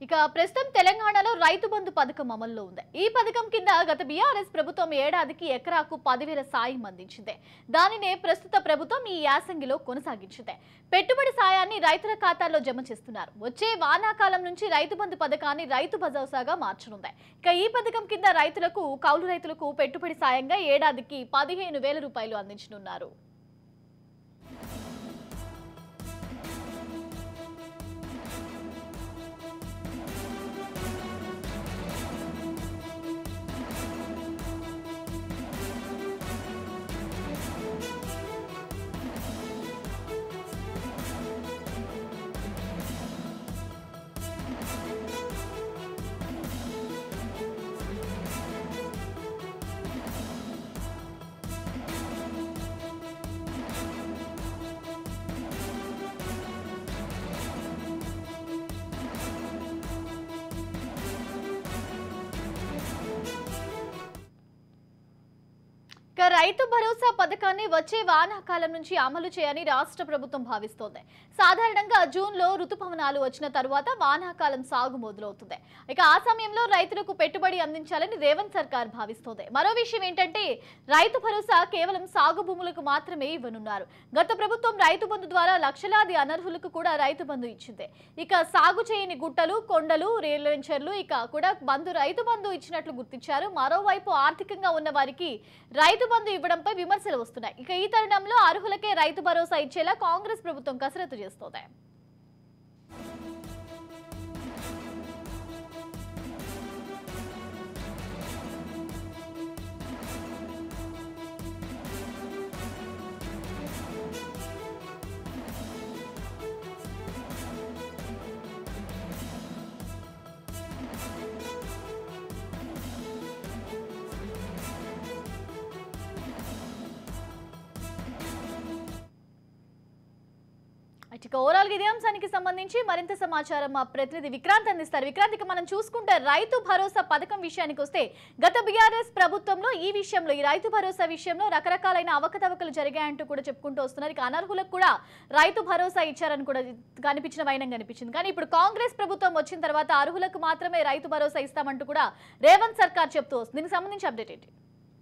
ఇక ప్రస్తుతం తెలంగాణలో రైతు బంధు పథకం అమల్లో ఉంది ఈ పథకం కింద గత బీఆర్ఎస్ ప్రభుత్వం ఏడాదికి ఎకరాకు పదివేల సాయం అందించింది దానినే ప్రస్తుత ప్రభుత్వం ఈ యాసంగిలో కొనసాగించింది పెట్టుబడి సాయాన్ని రైతుల ఖాతాల్లో జమ చేస్తున్నారు వచ్చే వానాకాలం నుంచి రైతు బంధు పథకాన్ని రైతు భరోసాగా మార్చనుంది ఇక ఈ పథకం కింద రైతులకు కౌలు రైతులకు పెట్టుబడి సాయంగా ఏడాదికి పదిహేను వేల రూపాయలు అందించనున్నారు ఇక రైతు భరోసా పథకాన్ని వచ్చే వానాకాలం నుంచి అమలు చేయని రాష్ట్ర ప్రభుత్వం భావిస్తోంది సాధారణంగా జూన్ లో ఋతుపవనాలు వచ్చిన తరువాత వానాకాలం సాగు మొదలవుతుంది ఇక ఆ సమయంలో రైతులకు పెట్టుబడి అందించాలని రేవంత్ సర్కార్ భావిస్తోంది మరో విషయం ఏంటంటే రైతు భరోసా కేవలం సాగు భూములకు మాత్రమే ఇవ్వనున్నారు గత ప్రభుత్వం రైతు బంధు ద్వారా లక్షలాది అనర్హులకు కూడా రైతు బంధు ఇచ్చింది ఇక సాగు చేయని గుట్టలు కొండలు రేల్వెంచర్లు ఇక కూడా బంధు రైతు బంధు ఇచ్చినట్లు గుర్తించారు మరోవైపు ఆర్థికంగా ఉన్న వారికి రైతు బంధు ఇవ్వడంపై విమర్శలు వస్తున్నాయి ఇక ఈ తరుణంలో అర్హులకే రైతు భరోసా ఇచ్చేలా కాంగ్రెస్ ప్రభుత్వం కసరత్తు చేస్తోంది ఇక ఓవరాల్ గా ఇదే అంశానికి సంబంధించి మరింత సమాచారం మా ప్రతినిధి విక్రాంత్ అందిస్తారు విక్రాంత్ ఇక మనం చూసుకుంటే రైతు భరోసా పథకం విషయానికి వస్తే గత బీఆర్ఎస్ ప్రభుత్వంలో ఈ విషయంలో ఈ రైతు భరోసా విషయంలో రకరకాలైన అవకతవకలు జరిగాయంటూ కూడా చెప్పుకుంటూ వస్తున్నారు ఇక అనర్హులకు కూడా రైతు భరోసా ఇచ్చారని కూడా కనిపించిన వైనం కనిపించింది కానీ ఇప్పుడు కాంగ్రెస్ ప్రభుత్వం వచ్చిన తర్వాత అర్హులకు మాత్రమే రైతు భరోసా ఇస్తామంటూ కూడా రేవంత్ సర్కార్ చెప్తూ వస్తుంది దీనికి సంబంధించి అప్డేట్ ఏంటి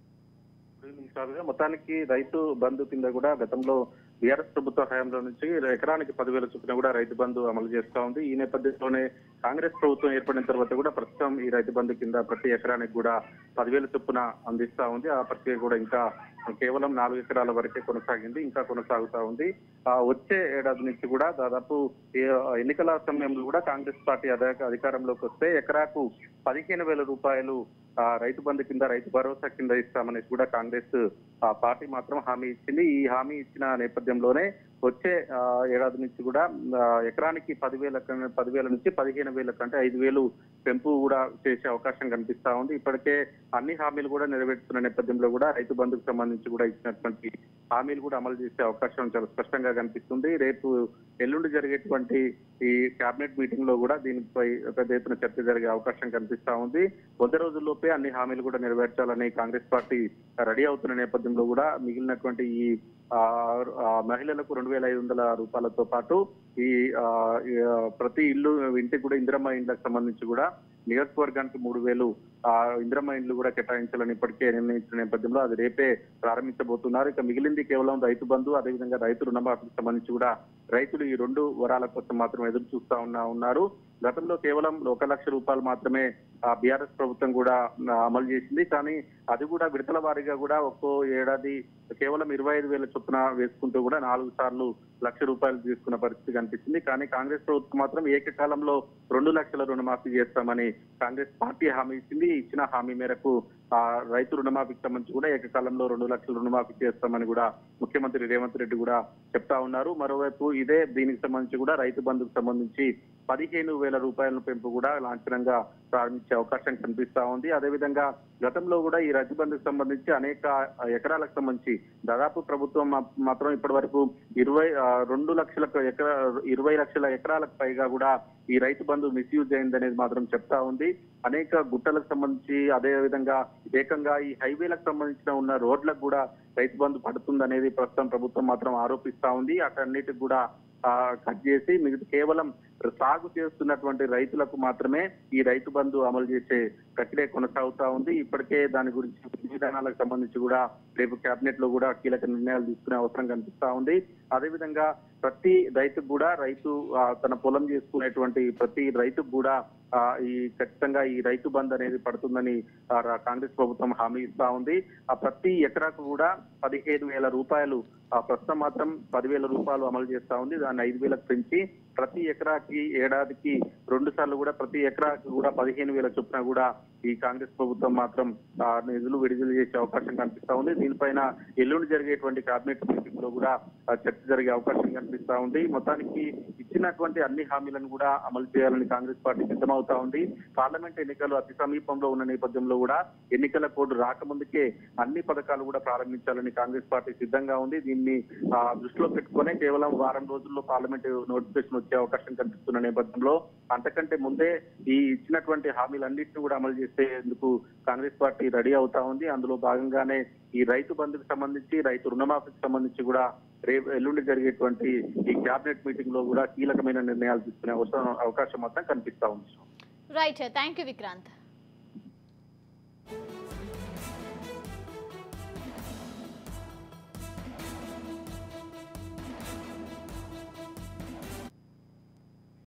గుడ్ ఈవినింగ్ సార్ మొత్తానికి రైతు బంధు కింద కూడా గతంలో బీఆర్ఎస్ ప్రభుత్వ హయాంలో నుంచి ఎకరానికి పదివేల చొప్పున కూడా రైతు బంధు అమలు చేస్తా ఉంది ఈ నేపథ్యంలోనే కాంగ్రెస్ ప్రభుత్వం ఏర్పడిన తర్వాత కూడా ప్రస్తుతం ఈ రైతు బంధు కింద ప్రతి ఎకరానికి కూడా పదివేల చొప్పున అందిస్తా ఉంది ఆ ప్రక్రియ కూడా ఇంకా కేవలం నాలుగు ఎకరాల వరకే కొనసాగింది ఇంకా కొనసాగుతా ఉంది ఆ వచ్చే ఏడాది నుంచి కూడా దాదాపు ఏ- ఎన్నికల సమయంలో కూడా కాంగ్రెస్ పార్టీ అధి- అధికారంలోకి వస్తే ఎకరాకు పదిహేను వేల రూపాయలు ఆ రైతు బంధు కింద రైతు భరోసా కింద ఇస్తామనేసి కూడా కాంగ్రెస్ ఆ పార్టీ మాత్రం హామీ ఇచ్చింది ఈ హామీ ఇచ్చిన నేపథ్యంలోనే వచ్చే ఆ, ఏడాది నుంచి కూడా ఆ, ఎకరానికి పదివేల కన్నా- పదివేల నుంచి పదిహేను వేల కంటే ఐదు వేలు పెంపు కూడా చేసే అవకాశం కనిపిస్తా ఉంది ఇప్పటికే అన్ని హామీలు కూడా నెరవేరుస్తున్న నేపథ్యంలో కూడా రైతు బంధుకు సంబంధించి కూడా ఇచ్చినటువంటి హామీలు కూడా అమలు చేసే అవకాశం చాలా స్పష్టంగా కనిపిస్తుంది రేపు ఎల్లుండి జరిగేటువంటి ఈ కేబినెట్ మీటింగ్ లో కూడా దీనిపై పెద్ద ఎత్తున చర్చ జరిగే అవకాశం కనిపిస్తా ఉంది వంద రోజుల్లోపే అన్ని హామీలు కూడా నెరవేర్చాలని కాంగ్రెస్ పార్టీ రెడీ అవుతున్న నేపథ్యంలో కూడా మిగిలినటువంటి ఈ ఆ, ఆ, మహిళలకు రెండు వేల ఐదు వందల రూపాయలతో పాటు ఈ ఆ, ఈ, ఆ, ప్రతి ఇల్లు ఇంటికి కూడా ఇందిరమ్మ ఇండ్లకు సంబంధించి కూడా నియోజకవర్గానికి మూడు వేలు ఆ ఇందిరమ్మ ఇండ్లు కూడా కేటాయించాలని ఇప్పటికే నిర్ణయించిన నేపథ్యంలో అది రేపే ప్రారంభించబోతున్నారు ఇక మిగిలింది కేవలం రైతు బంధు అదేవిధంగా రైతు రుణమాఫీకి సంబంధించి కూడా రైతులు ఈ రెండు వరాల కోసం మాత్రం ఎదురు చూస్తా ఉన్నా ఉన్నారు గతంలో కేవలం ఒక లక్ష రూపాయలు మాత్రమే ఆ బీఆర్ఎస్ ప్రభుత్వం కూడా ఆ, అమలు చేసింది కానీ అది కూడా విడతల వారీగా కూడా ఒక్కో ఏడాది కేవలం ఇరవై ఐదు వేల చొప్పున వేసుకుంటూ కూడా నాలుగు సార్లు లక్ష రూపాయలు తీసుకున్న పరిస్థితి కనిపిస్తుంది కానీ కాంగ్రెస్ ప్రభుత్వం మాత్రం ఏకకాలంలో రెండు లక్షల రుణమాఫీ చేస్తామని కాంగ్రెస్ పార్టీ హామీ ఇచ్చింది ఇచ్చిన హామీ మేరకు ఆ రైతు రుణమాఫీకి సంబంధించి కూడా ఏకకాలంలో రెండు లక్షల రుణమాఫీ చేస్తామని కూడా ముఖ్యమంత్రి రేవంత్ రెడ్డి కూడా చెప్తా ఉన్నారు మరోవైపు ఇదే దీనికి సంబంధించి కూడా రైతు బంధుకు సంబంధించి పదిహేను వేల రూపాయల పెంపు కూడా లాంఛనంగా ప్రారంభించే అవకాశం కనిపిస్తా ఉంది అదేవిధంగా గతంలో కూడా ఈ రైతు బంధుకు సంబంధించి అనేక ఎకరాలకు సంబంధించి దాదాపు ప్రభుత్వం మా- మాత్రం ఇప్పటి వరకు ఇరవై ఆ, రెండు లక్షల ఎకరా ఇరవై లక్షల ఎకరాలకు పైగా కూడా ఈ రైతు బంధు మిస్యూజ్ అయింది అనేది మాత్రం చెప్తా ఉంది అనేక గుట్టలకు సంబంధించి అదే విధంగా ఏకంగా ఈ హైవేలకు సంబంధించిన ఉన్న రోడ్లకు కూడా రైతు బంధు పడుతుంది అనేది ప్రస్తుతం ప్రభుత్వం మాత్రం ఆరోపిస్తా ఉంది అటన్నిటికి కూడా ఆ, కట్ చేసి మిగతా కేవలం సాగు చేస్తున్నటువంటి రైతులకు మాత్రమే ఈ రైతు బంధు అమలు చేసే ప్రక్రియ కొనసాగుతా ఉంది ఇప్పటికే దాని గురించి విధి విధానాలకు సంబంధించి కూడా రేపు కేబినెట్ లో కూడా కీలక నిర్ణయాలు తీసుకునే అవసరం కనిపిస్తా ఉంది అదేవిధంగా ప్రతి రైతుకు కూడా రైతు ఆ, తన పొలం చేసుకునేటువంటి ప్రతి రైతుకు కూడా ఆ, ఈ ఖచ్చితంగా ఈ రైతు బంద్ అనేది పడుతుందని ఆ, రా- కాంగ్రెస్ ప్రభుత్వం హామీ ఇస్తా ఉంది ఆ ప్రతి ఎకరాకు కూడా పదిహేను వేల రూపాయలు ఆ, ప్రస్తుతం మాత్రం పదివేల రూపాయలు అమలు చేస్తా ఉంది దాన్ని ఐదు వేలకు పెంచి ప్రతి ఎకరాకి ఏడాదికి రెండు సార్లు కూడా ప్రతి ఎకరాకి కూడా పదిహేను వేల చొప్పున కూడా ఈ కాంగ్రెస్ ప్రభుత్వం మాత్రం ఆ, నిధులు విడుదల చేసే అవకాశం కనిపిస్తా ఉంది దీనిపైన ఎల్లుండి జరిగేటువంటి కేబినెట్ మీటింగ్ లో కూడా ఆ, చర్చ జరిగే అవకాశం కనిపిస్తా ఉంది మొత్తానికి ఇచ్చినటువంటి అన్ని హామీలను కూడా అమలు చేయాలని కాంగ్రెస్ పార్టీ సిద్ధమవుతా ఉంది పార్లమెంట్ ఎన్నికలు అతి సమీపంలో ఉన్న నేపథ్యంలో కూడా ఎన్నికల కోడ్ రాకముందుకే అన్ని పథకాలు కూడా ప్రారంభించాలని కాంగ్రెస్ పార్టీ సిద్ధంగా ఉంది దీన్ని ఆ, దృష్టిలో పెట్టుకునే కేవలం వారం రోజుల్లో పార్లమెంట్ నోటిఫికేషన్ వచ్చే అవకాశం కనిపిస్తున్న నేపథ్యంలో అంతకంటే ముందే ఈ ఇచ్చినటువంటి హామీలన్నింటినీ కూడా అమలు చేసేందుకు కాంగ్రెస్ పార్టీ రెడీ అవుతా ఉంది అందులో భాగంగానే ఈ రైతు బంధుకు సంబంధించి రైతు రుణమాఫీకి సంబంధించి కూడా రేపు ఎల్లుండి జరిగేటువంటి ఈ కేబినెట్ మీటింగ్ లో కూడా కీలకమైన నిర్ణయాలు తీసుకునే అవసరం అవకాశం మాత్రం కనిపిస్తా ఉంది రైట్ థ్యాంక్ యూ విక్రాంత్